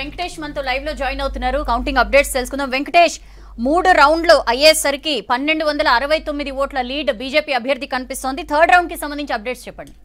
వెంకటేష్ మనతో లైవ్ లో జాయిన్ అవుతున్నారు కౌంటింగ్ అప్డేట్స్ తెలుసుకుందాం వెంకటేష్ మూడు రౌండ్లు అయ్యేసరికి పన్నెండు వందల అరవై తొమ్మిది ఓట్ల లీడ్ బీజేపీ అభ్యర్థి కనిపిస్తోంది థర్డ్ రౌండ్ కి సంబంధించి అప్డేట్స్ చెప్పండి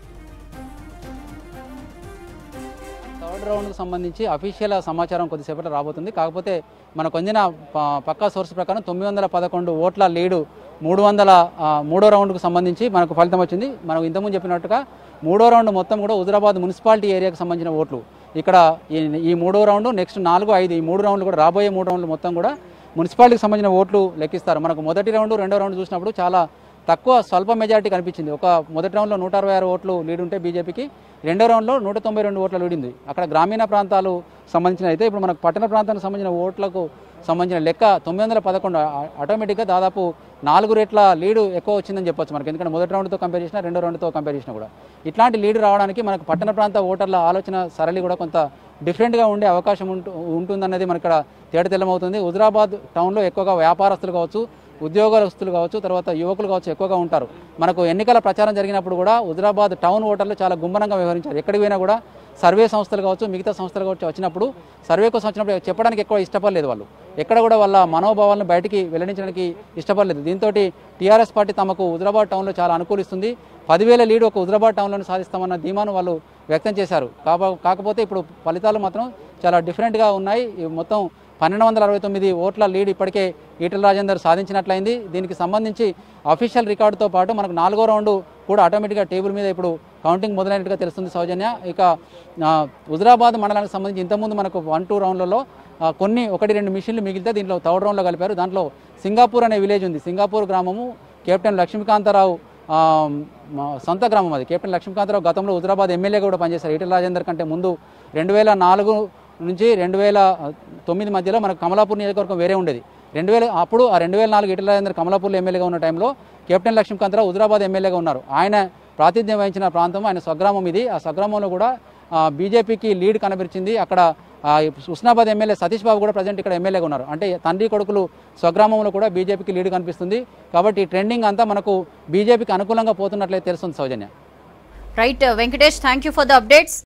థర్డ్ రౌండ్కి సంబంధించి అఫీషియల్ సమాచారం కొద్దిసేపట్లో రాబోతుంది కాకపోతే మనకు అందిన ప- పక్కా సోర్స్ ప్రకారం తొమ్మిది వందల పదకొండు ఓట్ల లీడు మూడు వందల ఆ, మూడో రౌండ్కు సంబంధించి మనకు ఫలితం వచ్చింది మనం ఇంతకుముందు చెప్పినట్టుగా మూడో రౌండ్ మొత్తం కూడా హుజరాబాద్ మున్సిపాలిటీ ఏరియాకి సంబంధించిన ఓట్లు ఇక్కడ ఈ ఈ మూడో రౌండ్ నెక్స్ట్ నాలుగు ఐదు ఈ మూడు రౌండ్లు కూడా రాబోయే మూడు రౌండ్లు మొత్తం కూడా మున్సిపాలిటీకి సంబంధించిన ఓట్లు లెక్కిస్తారు మనకు మొదటి రౌండ్ రెండో రౌండ్ చూసినప్పుడు చాలా తక్కువ స్వల్ప మెజారిటీ కనిపించింది ఒక మొదటి రౌండ్లో నూట అరవై ఆరు ఓట్లు లీడ్ ఉంటే బీజేపీకి రెండో రౌండ్లో నూట తొంభై రెండు ఓట్ల లీడ్ ఉంది అక్కడ గ్రామీణ ప్రాంతాలు సంబంధించిన అయితే ఇప్పుడు మనకు పట్టణ ప్రాంతానికి సంబంధించిన ఓట్లకు సంబంధించిన లెక్క తొమ్మిది వందల పదకొండు ఆ- ఆటోమేటిక్గా దాదాపు నాలుగు రేట్ల లీడు ఎక్కువ వచ్చిందని చెప్పొచ్చు మనకి ఎందుకంటే మొదటి రౌండ్తో కంపేర్ చేసినా రెండో రౌండ్తో కంపేర్ చేసినా కూడా ఇట్లాంటి లీడ్ రావడానికి మనకు పట్టణ ప్రాంత ఓటర్ల ఆలోచన సరళి కూడా కొంత డిఫరెంట్గా ఉండే అవకాశం ఉంటు ఉంటుందన్నది మనకి ఇక్కడ తేట తెల్లమవుతుంది హుజరాబాద్ టౌన్లో ఎక్కువగా వ్యాపారస్తులు కావచ్చు ఉద్యోగస్తులు కావచ్చు తర్వాత యువకులు కావచ్చు ఎక్కువగా ఉంటారు మనకు ఎన్నికల ప్రచారం జరిగినప్పుడు కూడా హుజరాబాద్ టౌన్ ఓటర్లు చాలా గుమ్మనంగా వ్యవహరించారు ఎక్కడికి పోయినా కూడా సర్వే సంస్థలు కావచ్చు మిగతా సంస్థలు కావచ్చు వచ్చినప్పుడు సర్వే కోసం వచ్చినప్పుడు చెప్పడానికి ఎక్కువ ఇష్టపడలేదు వాళ్ళు ఎక్కడ కూడా వాళ్ళ మనోభావాలను బయటికి వెల్లడించడానికి ఇష్టపడలేదు దీంతో టీఆర్ఎస్ పార్టీ తమకు హుజరాబాద్ టౌన్లో చాలా అనుకూలిస్తుంది పదివేల లీడ్ ఒక హుజరాబాద్ టౌన్లోనే సాధిస్తామన్న ధీమాను వాళ్ళు వ్యక్తం చేశారు కాబ కాకపోతే ఇప్పుడు ఫలితాలు మాత్రం చాలా డిఫరెంట్గా ఉన్నాయి ఈ మొత్తం పన్నెండు వందల అరవై తొమ్మిది ఓట్ల లీడ్ ఇప్పటికే ఈటల రాజేందర్ సాధించినట్లయింది దీనికి సంబంధించి అఫీషియల్ రికార్డుతో పాటు మనకు నాలుగో రౌండ్ కూడా ఆటోమేటిక్గా టేబుల్ మీద ఇప్పుడు కౌంటింగ్ మొదలైనట్టుగా తెలుస్తుంది సౌజన్య ఇక ఆ, హుజరాబాద్ మండలానికి సంబంధించి ఇంతకుముందు మనకు వన్ టూ రౌండ్లలో ఆ, కొన్ని ఒకటి రెండు మిషన్లు మిగిలితే దీంట్లో థర్డ్ రౌండ్లో కలిపారు దాంట్లో సింగాపూర్ అనే విలేజ్ ఉంది సింగాపూర్ గ్రామము కెప్టెన్ లక్ష్మీకాంతారావు ఆ, మా సొంత గ్రామం అది కెప్టెన్ లక్ష్మీకాంతరావు గతంలో హుజరాబాద్ ఎమ్మెల్యేగా కూడా పనిచేశారు ఈటల రాజేందర్ కంటే ముందు రెండు వేల నాలుగు నుంచి రెండు వేల తొమ్మిది మధ్యలో మనకు కమలాపూర్ నియోజకవర్గం వేరే ఉండేది రెండు వేల అప్పుడు ఆ రెండు వేల నాలుగు ఈటల రాజేందర్ కమలాపూర్లో ఎమ్మెల్యేగా ఉన్న టైంలో కెప్టెన్ లక్ష్మీకాంతరావు హుజరాబాద్ ఎమ్మెల్యేగా ఉన్నారు ఆయన ప్రాతినిధ్యం వహించిన ప్రాంతం ఆయన స్వగ్రామం ఇది ఆ స్వగ్రామంలో కూడా ఆ, బీజేపీకి లీడ్ కనబరిచింది అక్కడ ఆ, హుస్నాబాద్ ఎమ్మెల్యే సతీష్ బాబు కూడా ప్రజెంట్ ఇక్కడ ఎమ్మెల్యేగా ఉన్నారు అంటే తండ్రి కొడుకులు స్వగ్రామంలో కూడా బీజేపీకి లీడ్ కనిపిస్తుంది కాబట్టి ఈ ట్రెండింగ్ అంతా మనకు బీజేపీకి అనుకూలంగా పోతున్నట్లయితే తెలుస్తుంది Soujanya right Venkatesh thank you for the updates